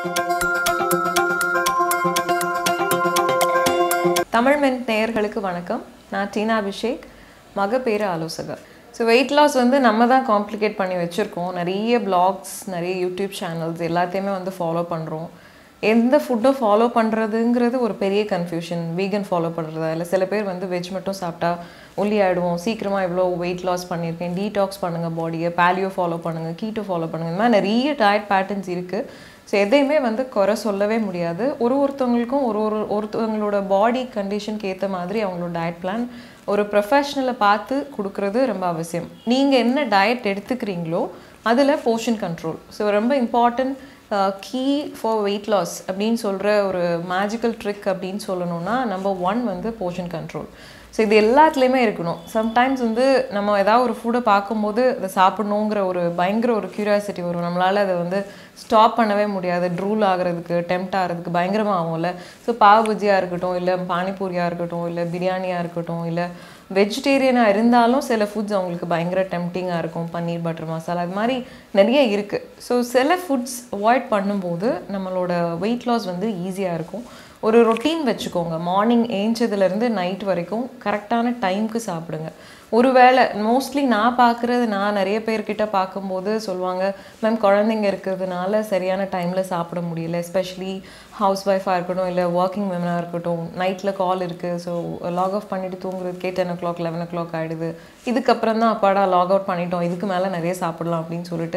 தமிழ் மென் நேயர்களுக்கு வணக்கம் நான் டீனா அபிஷேக் மகப்பேறு ஆலோசகர் ஸோ வெயிட் லாஸ் வந்து நம்ம தான் காம்ப்ளிகேட் பண்ணி வச்சுருக்கோம் நிறைய பிளாக்ஸ் நிறைய யூடியூப் சேனல்ஸ் எல்லாத்தையுமே வந்து ஃபாலோ பண்ணுறோம் எந்த ஃபுட்டை ஃபாலோ பண்ணுறதுங்கிறது ஒரு பெரிய கன்ஃபியூஷன் வீகன் ஃபாலோ பண்ணுறதா இல்லை சில பேர் வந்து வெஜ் மட்டும் சாப்பிட்டா ஒல்லி ஆகிடுவோம் சீக்கிரமாக இவ்வளோ வெயிட் லாஸ் பண்ணியிருக்கேன் டீடாக்ஸ் பண்ணுங்கள் பாடியை பேலியோ ஃபாலோ பண்ணுங்கள் கீட்டோ ஃபாலோ பண்ணுங்கள் இந்த மாதிரி நிறைய டயட் பேட்டர்ன்ஸ் இருக்குது ஸோ எதையுமே வந்து குறை சொல்லவே முடியாது ஒரு ஒருத்தவங்களுக்கும் ஒரு ஒரு ஒருத்தவங்களோட பாடி கண்டிஷனுக்கு ஏற்ற மாதிரி அவங்களோட டயட் பிளான் ஒரு ப்ரொஃபஷ்னலை பார்த்து கொடுக்கறது ரொம்ப அவசியம் நீங்கள் என்ன டயட் எடுத்துக்கிறீங்களோ அதில் போர்ஷன் கண்ட்ரோல் ஸோ ரொம்ப important key for weight loss அப்படின்னு சொல்கிற ஒரு மேஜிக்கல் ட்ரிக் அப்படின்னு சொல்லணும்னா நம்பர் ஒன் வந்து போர்ஷன் கண்ட்ரோல் ஸோ இது எல்லாத்துலேயுமே இருக்கணும் சம்டைம்ஸ் வந்து நம்ம ஏதாவது ஒரு ஃபுட்டை பார்க்கும்போது அதை சாப்பிடணுங்கிற ஒரு பயங்கர ஒரு க்யூரியாசிட்டி வரும் நம்மளால் அதை வந்து ஸ்டாப் பண்ணவே முடியாது ட்ரூல் ஆகிறதுக்கு டெம்ட் ஆகிறதுக்கு பயங்கரமாக ஆகும்ல ஸோ பாவ் பஜ்ஜியாக இருக்கட்டும் இல்லை பானிபூரியாக இருக்கட்டும் இல்லை பிரியாணியாக இருக்கட்டும் இல்லை வெஜிடேரியனாக இருந்தாலும் சில ஃபுட்ஸ் அவங்களுக்கு பயங்கர டெம்டிங்காக இருக்கும் பன்னீர் பட்டர் மசாலா அது மாதிரி நிறைய இருக்குது ஸோ சில ஃபுட்ஸ் அவாய்ட் பண்ணும்போது நம்மளோட வெயிட் லாஸ் வந்து ஈஸியாக இருக்கும் ஒரு ரொட்டீன் வச்சுக்கோங்க மார்னிங் ஏஞ்சதுலேருந்து நைட் வரைக்கும் கரெக்டான டைம்க்கு சாப்பிடுங்க ஒருவேளை மோஸ்ட்லி நான் பார்க்குறது நான் நிறைய பேர்கிட்ட பார்க்கும்போது சொல்லுவாங்க மேம் குழந்தைங்க இருக்கிறதுனால சரியான டைமில் சாப்பிட முடியல எஸ்பெஷலி ஹவுஸ் ஒய்ஃபாக இருக்கட்டும் இல்லை ஒர்க்கிங் விமனாக இருக்கட்டும் நைட்டில் கால் இருக்குது ஸோ லாக் ஆஃப் பண்ணிவிட்டு தூங்குறதுக்கே ten o'clock eleven o'clock ஆகிடுது இதுக்கப்புறம் தான் அப்பாடா லாக் அவுட் பண்ணிட்டோம் இதுக்கு மேலே நிறைய சாப்பிடலாம் அப்படின்னு சொல்லிட்டு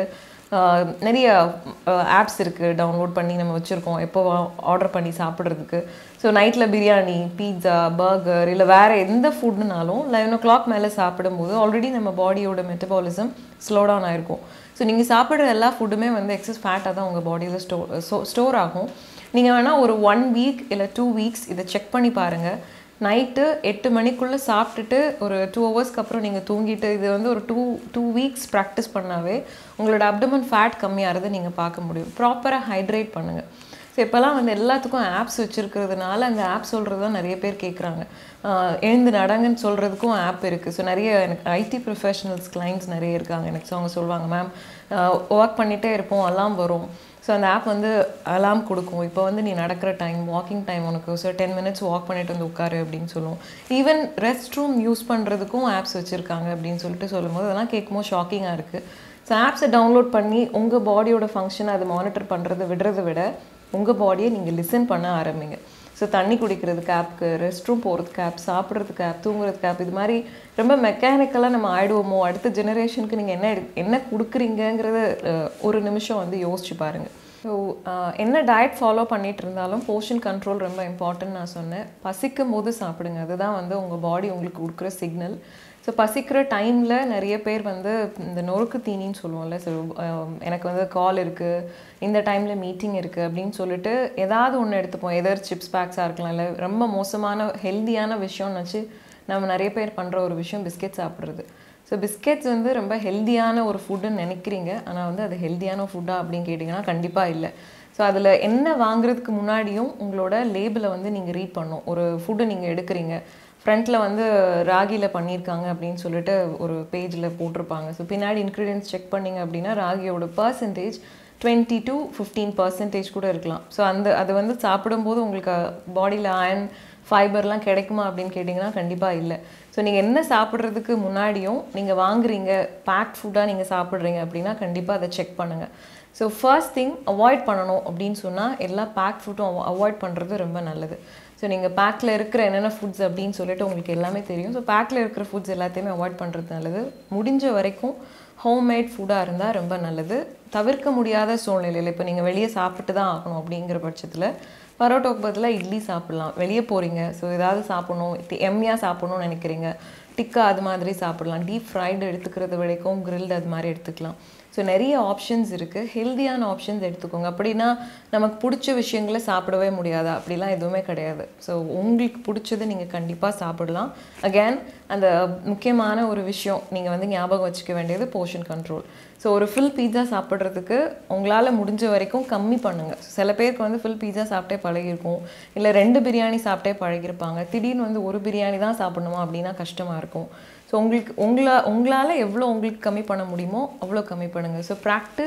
நிறைய ஆப்ஸ் இருக்குது டவுன்லோட் பண்ணி நம்ம வச்சுருக்கோம் எப்போ ஆர்டர் பண்ணி சாப்பிட்றதுக்கு ஸோ நைட்டில் பிரியாணி பீட்சா பர்கர் இல்லை வேறு எந்த ஃபுட்னாலும் லெவன் ஓ கிளாக் மேலே சாப்பிடும்போது ஆல்ரெடி நம்ம பாடியோட மெட்டபாலிசம் ஸ்லோ டவுன் ஆகிருக்கும் ஸோ நீங்கள் சாப்பிட்ற எல்லா ஃபுட்டுமே வந்து எக்ஸஸ் ஃபேட்டாக தான் உங்கள் பாடியில் ஸ்டோ ஸ்டோர் ஆகும் நீங்கள் வேணால் ஒரு ஒன் வீக் இல்லை டூ வீக்ஸ் இதை செக் பண்ணி பாருங்கள் நைட்டு எட்டு மணிக்குள்ளே சாப்பிட்டுட்டு ஒரு டூ ஹவர்ஸ்க்கு அப்புறம் நீங்கள் தூங்கிட்டு இது வந்து ஒரு டூ டூ வீக்ஸ் ப்ராக்டிஸ் பண்ணாவே உங்களோட அப்டமன் ஃபேட் கம்மியாகிறத நீங்கள் பார்க்க முடியும் ப்ராப்பராக ஹைட்ரேட் பண்ணுங்கள் ஸோ இப்போல்லாம் வந்து எல்லாத்துக்கும் ஆப்ஸ் வச்சுருக்கிறதுனால அந்த ஆப் சொல்கிறது தான் நிறைய பேர் கேட்குறாங்க எழுந்து நடங்கன்னு சொல்கிறதுக்கும் ஆப் இருக்குது ஸோ நிறைய எனக்கு ஐடி ப்ரொஃபஷனல்ஸ் கிளைண்ட்ஸ் நிறைய இருக்காங்க எனக்கு ஸோ அவங்க சொல்லுவாங்க மேம் ஒர்க் பண்ணிகிட்டே இருப்போம் அலாம் வரும் ஸோ அந்த ஆப் வந்து அலாம் கொடுக்கும் இப்போ வந்து நீ நடக்கிற டைம் வாக்கிங் டைம் உனக்கு ஸோ டென் மினிட்ஸ் வாக் பண்ணிட்டு வந்து உட்காரு அப்படின்னு சொல்லுவோம் ஈவன் ரெஸ்ட் ரூம் யூஸ் பண்ணுறதுக்கும் ஆப்ஸ் வச்சுருக்காங்க அப்படின்னு சொல்லிட்டு சொல்லும்போது அதெல்லாம் கேட்கும்போது ஷாக்கிங்காக இருக்குது ஸோ ஆப்ஸை டவுன்லோட் பண்ணி உங்கள் பாடியோட ஃபங்க்ஷனை அதை மானிட்டர் பண்ணுறதை விடுறதை விட உங்கள் பாடியை நீங்கள் லிசன் பண்ண ஆரம்பிங்க ஸோ தண்ணி குடிக்கிறதுக்கு ஆப்க்கு ரெஸ்ட் ரூம் போகிறதுக்கு ஆப் சாப்பிட்றதுக்கு ஆப் தூங்குறதுக்கு ஆப் இது மாதிரி ரொம்ப மெக்கானிக்கலாக நம்ம ஆயிடுவோமோ அடுத்த ஜெனரேஷனுக்கு நீங்கள் என்ன என்ன கொடுக்குறீங்கிறத ஒரு நிமிஷம் வந்து யோசிச்சு பாருங்கள் ஸோ என்ன டயட் ஃபாலோ பண்ணிகிட்டு இருந்தாலும் போர்ஷன் கண்ட்ரோல் ரொம்ப இம்பார்ட்டன்ட் நான் சொன்னேன் பசிக்கும் போது சாப்பிடுங்க அதுதான் வந்து உங்கள் பாடி உங்களுக்கு கொடுக்குற சிக்னல் ஸோ பசிக்கிற டைமில் நிறைய பேர் வந்து இந்த நொறுக்கு தீனின்னு சொல்லுவோம்ல ஸோ எனக்கு வந்து கால் இருக்குது இந்த டைமில் மீட்டிங் இருக்குது அப்படின்னு சொல்லிட்டு ஏதாவது ஒன்று எடுத்துப்போம் எதர் சிப்ஸ் பேக்ஸாக இருக்கலாம் இல்லை ரொம்ப மோசமான ஹெல்த்தியான விஷயம்னு வச்சு நம்ம நிறைய பேர் பண்ணுற ஒரு விஷயம் பிஸ்கெட் சாப்பிட்றது ஸோ பிஸ்கெட்ஸ் வந்து ரொம்ப ஹெல்த்தியான ஒரு ஃபுட்டுன்னு நினைக்கிறீங்க ஆனால் வந்து அது ஹெல்த்தியான ஃபுட்டா அப்படின்னு கேட்டிங்கன்னா கண்டிப்பாக இல்லை ஸோ அதில் என்ன வாங்குறதுக்கு முன்னாடியும் உங்களோட லேபிளை வந்து நீங்கள் ரீட் பண்ணும் ஒரு ஃபுட்டு நீங்கள் எடுக்கிறீங்க ஃப்ரண்ட்டில் வந்து ராகியில் பண்ணியிருக்காங்க அப்படின்னு சொல்லிட்டு ஒரு பேஜில் போட்டிருப்பாங்க ஸோ பின்னாடி இன்க்ரீடியன்ஸ் செக் பண்ணிங்க அப்படின்னா ராகியோட percentage twenty to fifteen percentage கூட இருக்கலாம் ஸோ அந்த அது வந்து சாப்பிடும்போது உங்களுக்கு பாடியில் அயன் ஃபைபர்லாம் கிடைக்குமா அப்படின்னு கேட்டிங்கன்னா கண்டிப்பாக இல்லை ஸோ நீங்கள் என்ன சாப்பிட்றதுக்கு முன்னாடியும் நீங்கள் வாங்குறீங்க பேக்ட் ஃபுட்டாக நீங்கள் சாப்பிட்றீங்க அப்படின்னா கண்டிப்பாக அதை செக் பண்ணுங்கள் ஸோ ஃபர்ஸ்ட் திங் அவாய்ட் பண்ணணும் அப்படின்னு சொன்னால் எல்லா பேக் ஃபுட்டும் அவாய்ட் பண்ணுறது ரொம்ப நல்லது ஸோ நீங்கள் பேக்கில் இருக்கிற என்னென்ன ஃபுட்ஸ் அப்படின்னு சொல்லிட்டு உங்களுக்கு எல்லாமே தெரியும் ஸோ பேக்கில் இருக்கிற ஃபுட்ஸ் எல்லாத்தையுமே அவாய்ட் பண்ணுறது நல்லது முடிஞ்ச வரைக்கும் ஹோம்மேட் ஃபுட்டாக இருந்தால் ரொம்ப நல்லது தவிர்க்க முடியாத சூழ்நிலையில் இப்போ நீங்கள் வெளியே சாப்பிட்டு தான் ஆகணும் அப்படிங்கிற பட்சத்தில் பரோட்டாக்கு பதிலாக இட்லி சாப்பிட்லாம் வெளியே போகிறீங்க ஸோ ஏதாவது சாப்பிட்ணும் எம்மியாக சாப்பிட்ணும்னு நினைக்கிறீங்க டிக்கா அது மாதிரி சாப்பிட்லாம் டீப் ஃப்ரைடு எடுத்துக்கிறது வரைக்கும் கிரில்டு அது மாதிரி எடுத்துக்கலாம் ஸோ நிறைய ஆப்ஷன்ஸ் இருக்குது ஹெல்த்தியான ஆப்ஷன்ஸ் எடுத்துக்கோங்க அப்படின்னா நமக்கு பிடிச்ச விஷயங்களை சாப்பிடவே முடியாதா அப்படிலாம் எதுவுமே கிடையாது ஸோ உங்களுக்கு பிடிச்சது நீங்கள் கண்டிப்பாக சாப்பிடலாம் அகேன் அந்த முக்கியமான ஒரு விஷயம் நீங்கள் வந்து ஞாபகம் வச்சுக்க வேண்டியது போர்ஷன் கண்ட்ரோல் ஸோ ஒரு ஃபுல் பீட்சா சாப்பிட்றதுக்கு உங்களால் முடிஞ்ச வரைக்கும் கம்மி பண்ணுங்கள் சில பேருக்கு வந்து ஃபுல் பீட்சா சாப்பிட்டே பழகிருக்கும் இல்லை ரெண்டு பிரியாணி சாப்பிட்டே பழகிருப்பாங்க திடீர்னு வந்து ஒரு பிரியாணி தான் சாப்பிடணுமா அப்படின்னா கஷ்டமாக இருக்கும் ஸோ உங்களுக்கு உங்களா உங்களால் எவ்வளோ உங்களுக்கு கம்மி பண்ண முடியுமோ அவ்வளோ கம்மி பண்ணுங்கள் ஸோ ப்ராக்டிஸ்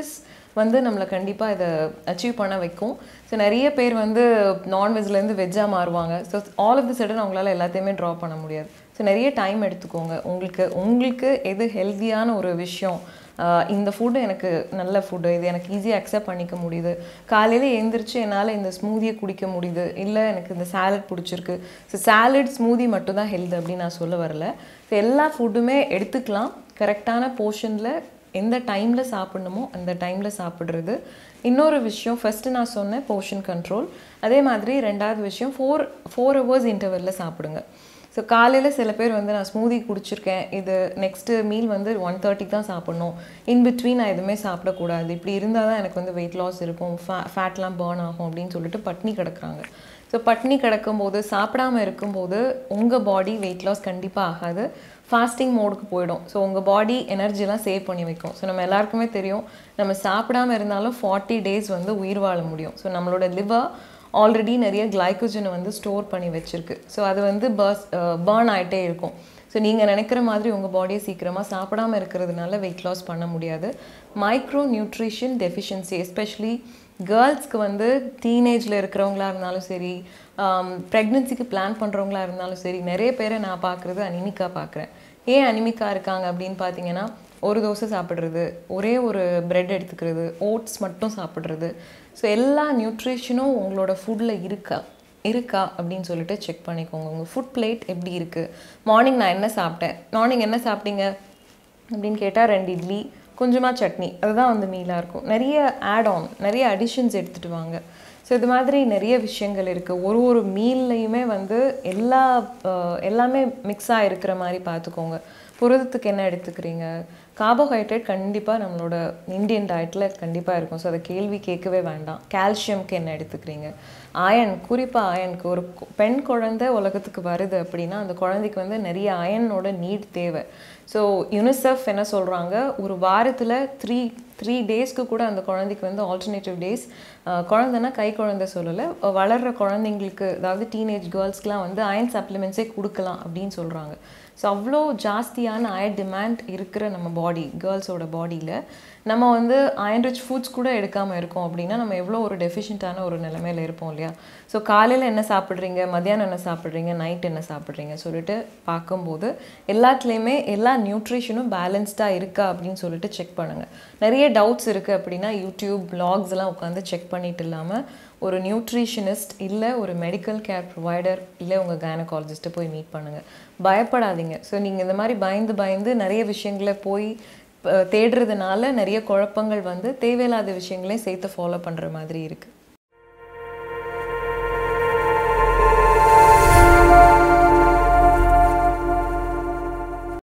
வந்து நம்மளை கண்டிப்பாக இதை அச்சீவ் பண்ண வைக்கும் ஸோ நிறைய பேர் வந்து நான்வெஜ்லேருந்து வெஜ்ஜாக மாறுவாங்க so all of the sudden அவங்களால எல்லாத்தையுமே ட்ரா பண்ண முடியாது ஸோ நிறைய டைம் எடுத்துக்கோங்க உங்களுக்கு உங்களுக்கு எது ஹெல்த்தியான ஒரு விஷயம் ஆஹ் இந்த ஃபுட்டு எனக்கு நல்ல ஃபுட்டு இது எனக்கு ஈஸியாக அக்செப்ட் பண்ணிக்க முடியுது காலையில் எழுந்திரிச்சு என்னால் இந்த ஸ்மூதியை குடிக்க முடியுது இல்லை எனக்கு இந்த சாலட் பிடிச்சிருக்கு ஸோ சாலட் ஸ்மூதி மட்டும் தான் ஹெல்த் அப்படின்னு நான் சொல்ல வரல ஸோ எல்லா ஃபுட்டுமே எடுத்துக்கலாம் கரெக்டான போர்ஷனில் எந்த டைமில் சாப்பிடணுமோ அந்த டைமில் சாப்பிட்றது இன்னொரு விஷயம் ஃபஸ்ட்டு நான் சொன்னேன் போர்ஷன் கண்ட்ரோல் அதே மாதிரி ரெண்டாவது விஷயம் ஃபோர் ஃபோர் ஹவர்ஸ் இன்டர்வெல்லில் சாப்பிடுங்க ஸோ காலையில் சில பேர் வந்து நான் ஸ்மூதி குடிச்சிருக்கேன் இது நெக்ஸ்ட்டு மீல் வந்து ஒன் தேர்ட்டிக்கு தான் சாப்பிட்ணும் இன் பிட்வீன் நான் எதுவுமே சாப்பிடக்கூடாது இப்படி இருந்தால் தான் எனக்கு வந்து வெயிட் லாஸ் இருக்கும் ஃபே ஃபேட்லாம் பேர்ன் ஆகும் அப்படின்னு சொல்லிட்டு பட்னி கிடக்குறாங்க ஸோ பட்னி கிடக்கும்போது சாப்பிடாம இருக்கும்போது உங்கள் பாடி வெயிட் லாஸ் கண்டிப்பாக ஆகாது ஃபாஸ்டிங் மோடுக்கு போயிடும் ஸோ உங்கள் பாடி எனர்ஜிலாம் சேவ் பண்ணி வைக்கும் ஸோ நம்ம எல்லாருக்குமே தெரியும் நம்ம சாப்பிடாம இருந்தாலும் ஃபார்ட்டி டேஸ் வந்து உயிர் வாழ முடியும் ஸோ நம்மளோட லிவர் ஆல்ரெடி நிறைய கிளைக்கோஜனை வந்து ஸ்டோர் பண்ணி வச்சிருக்கு ஸோ அது வந்து பர்ஸ் பேர்ன் ஆகிட்டே இருக்கும் ஸோ நீங்கள் நினைக்கிற மாதிரி உங்கள் பாடியை சீக்கிரமாக சாப்பிடாம இருக்கிறதுனால வெயிட் லாஸ் பண்ண முடியாது மைக்ரோ நியூட்ரிஷன் டெஃபிஷியன்சி எஸ்பெஷலி கேர்ள்ஸ்க்கு வந்து டீனேஜில் இருக்கிறவங்களா இருந்தாலும் சரி ப்ரெக்னென்சிக்கு பிளான் பண்ணுறவங்களா இருந்தாலும் சரி நிறைய பேரை நான் பார்க்குறது அனிமிக்கா பார்க்குறேன் ஏன் அனிமிக்கா இருக்காங்க அப்படின்னு பார்த்தீங்கன்னா ஒரு தோசை சாப்பிட்றது ஒரே ஒரு பிரெட் எடுத்துக்கிறது ஓட்ஸ் மட்டும் சாப்பிட்றது ஸோ எல்லா நியூட்ரிஷனும் உங்களோட ஃபுட்டில் இருக்கா இருக்கா அப்படின்னு சொல்லிட்டு செக் பண்ணிக்கோங்க உங்கள் ஃபுட் பிளேட் எப்படி இருக்குது மார்னிங் நான் என்ன சாப்பிட்டேன் மார்னிங் என்ன சாப்பிட்டீங்க அப்படின்னு கேட்டால் ரெண்டு இட்லி கொஞ்சமாக சட்னி அதுதான் வந்து மீலாக இருக்கும் நிறைய ஆட் ஆன் நிறைய அடிஷன்ஸ் எடுத்துகிட்டு வாங்க ஸோ இது மாதிரி நிறைய விஷயங்கள் இருக்குது ஒரு ஒரு மீல்லையுமே வந்து எல்லா அஹ், எல்லாமே மிக்ஸாக இருக்கிற மாதிரி பார்த்துக்கோங்க புரதத்துக்கு என்ன எடுத்துக்கிறீங்க கார்போஹைட்ரேட் கண்டிப்பாக நம்மளோட இந்தியன் டயட்டில் கண்டிப்பாக இருக்கும் ஸோ அதை கேள்வி கேட்கவே வேண்டாம் கால்சியம்க்கு என்ன எடுத்துக்கிறீங்க அயன் குறிப்பாக அயனுக்கு ஒரு கு- பெண் குழந்தை உலகத்துக்கு வருது அப்படின்னா அந்த குழந்தைக்கு வந்து நிறைய அயனோட நீட் தேவை ஸோ யுனிசெஃப் என்ன சொல்கிறாங்க ஒரு வாரத்தில் த்ரீ த்ரீ டேஸ்க்கு கூட அந்த குழந்தைக்கு வந்து ஆல்டர்னேட்டிவ் டேஸ் குழந்தைன்னா கை குழந்தை சொல்லலை வளர்கிற குழந்தைங்களுக்கு அதாவது டீனேஜ் கேர்ள்ஸ்க்குலாம் வந்து அயன் சப்ளிமெண்ட்ஸே கொடுக்கலாம் அப்படின்னு சொல்கிறாங்க ஸோ அவ்வளோ ஜாஸ்தியான அயன் டிமாண்ட் இருக்கிற நம்ம பாடி கேர்ள்ஸோட பாடியில் நம்ம வந்து அயன் ரிச் ஃபுட்ஸ் கூட எடுக்காமல் இருக்கோம் அப்படின்னா நம்ம எவ்வளோ ஒரு டெஃபிஷியண்ட்டான ஒரு நிலைமையில இருப்போம் இல்லையா ஸோ காலையில் என்ன சாப்பிட்றீங்க மத்தியானம் என்ன சாப்பிட்றீங்க நைட் என்ன சாப்பிட்றீங்க சொல்லிட்டு பார்க்கும்போது எல்லாத்துலேயுமே எல்லா நியூட்ரிஷனும் பேலன்ஸ்டாக இருக்கா அப்படின்னு சொல்லிட்டு செக் பண்ணுங்கள் நிறைய டவுட்ஸ் இருக்குது அப்படின்னா யூடியூப் பிளாக்ஸ் எல்லாம் உட்காந்து செக் பண்ணிட்டு இல்லாமல் ஒரு நியூட்ரிஷனிஸ்ட் இல்லை ஒரு மெடிக்கல் கேர் ப்ரொவைடர் இல்லை உங்கள் கைனகாலஜிஸ்ட்டை போய் மீட் பண்ணுங்கள் பயப்படாதீங்க ஸோ நீங்கள் இந்த மாதிரி பயந்து பயந்து நிறைய விஷயங்களை போய் அஹ், தேடுறதுனால நிறைய குழப்பங்கள் வந்து தேவையில்லாத விஷயங்களையும் சேர்த்து ஃபாலோ பண்ணுற மாதிரி இருக்குது